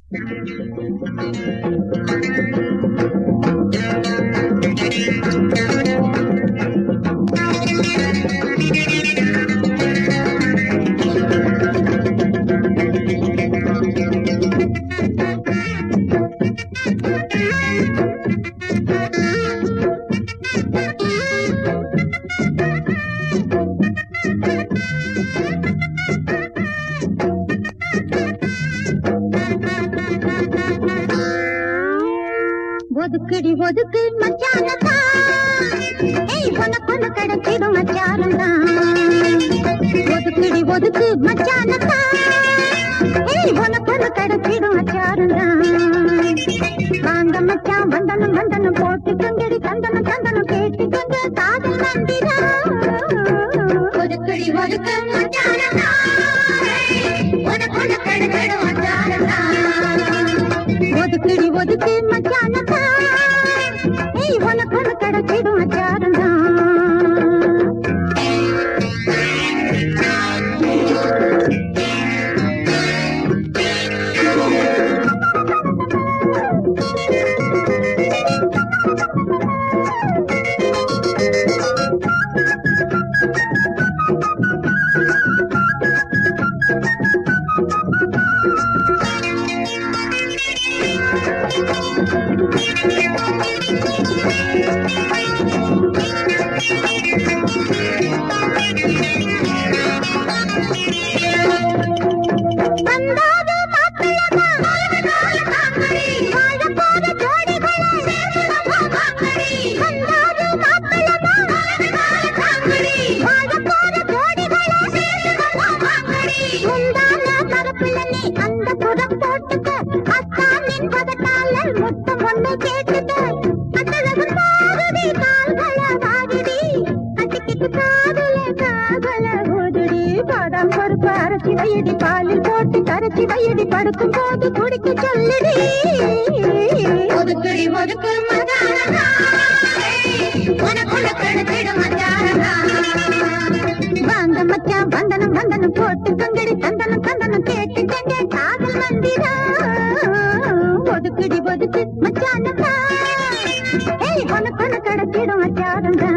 ஒதுக்குடி ஒதுக்கு மச்சானதா ஏய் உனக்கு கிடைச்சிடும் மச்சானதா ஒதுக்குடி ஒதுக்கு மச்சானதா ஏய் உனக்கு கிடைச்சிடும் மச்சானதா வாங்க மச்சான் வந்தனம் வந்தனம் போட்டு கொண்டடி சந்தனம் சந்தனம் கேட்டு கொண்டு காதல் வந்திரா ஒதுக்குடி ஒதுக்கு மச்சானதா உனக்கு கிடைச்சிடும் மச்சானதா ஒதுக்குடி ஒதுக்கு மச்சானதா ஏய் உனக்கு கிடைச்சிடும் மச்சானதா வந்தாத மாப்பிள்ளமா வாழ போற ஜோடிகளே வந்தாத மாப்பிள்ளமா வாழ போற ஜோடிகளே முந்தான பரப்புல நீ அந்த புறம் போட்டுக்க அத்தானின் பதட்டால முத்தம் ஒண்ணு கேட்டுக்க அத்தழகு பாகுதி கால்கள வாகுடி கட்டிக்கிட்டு காதல காதல ஊதுடி பாதாம் பருப்பு அரைச்சி வையடி பாலில் போட்டு கரைச்சி வையடி படுக்கும் போது குடிக்க சொல்லுடி ஒதுக்குடி ஒதுக்கு மதானதா உனக்குள்ள கடுத்திடும் மதானதா வாங்க மச்சான் வந்தனம் வந்தனம் போட்டு கங்கடி தந்தனம் தந்தனம் கேட்டு கங்க காதல் மந்திரா ஒதுக்குடி ஒதுக்கு மச்சானதா ஏய் உனக்கு ஒண்ணு கிடைச்சிடும் மச்சானதா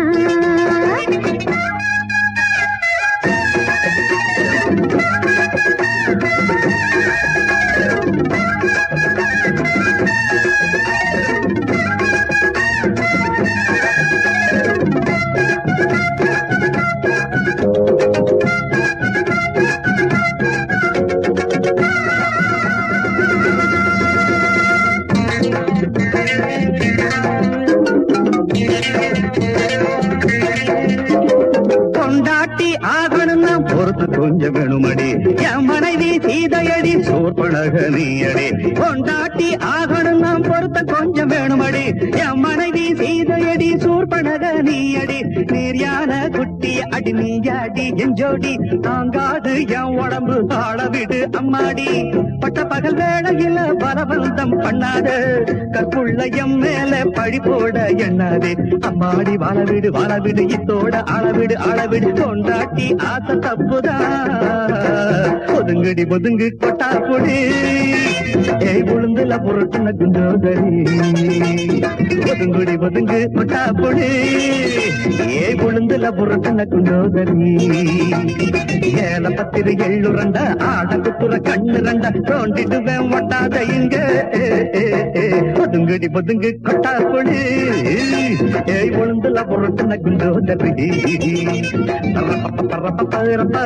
கொண்டாட்டி ஆகணும்னா பொறுத்து கொஞ்சம் வேணுமடி என் மனைவி சீதையடி சோர்பழக நீயடி கொண்டாட்டி ஆகணும்னா பொறுத்த கொஞ்சம் வேணுமடி என் மனைவி சீதையடி சூர்பழக நீயடி நீர்யான குட்டி அடி நீயாடி என் ஜோடி தாங்காது என் உடம்பு ஆள விடு அம்மாடி பட்ட பகல் வேளையில பலவந்தம் பண்ணாது கற்புள்ள எம் மேல பழி போட எண்ணாதே அம்மாடி வாழ விடு வாழ விடு இத்தோட அளவிடு அளவிடு கொண்டாட்டி ஆசை தப்புதான் ஒதுங்கடி ஒதுங்கு கொட்டா பொடி ஏய் உளுந்துல புரட்டுன குண்டோதரி ஒதுங்குடி ஒதுங்கு கொட்டா பொடி ஏய் உளுந்துல புரட்டுன குண்டோதரி ஏல பத்திரு எள்ளுரண்ட ஆட குத்துற கண்ணு ரெண்ட தோண்டிடுவேன் ஒட்டாத இங்க ஏ, ஏ, ஏ. ஒதுங்குடி ஒதுங்கு கொட்டா பொடி ஏய் உளுந்துல புரட்டுன குண்டோதரி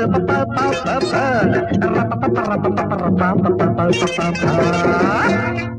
ரப்ப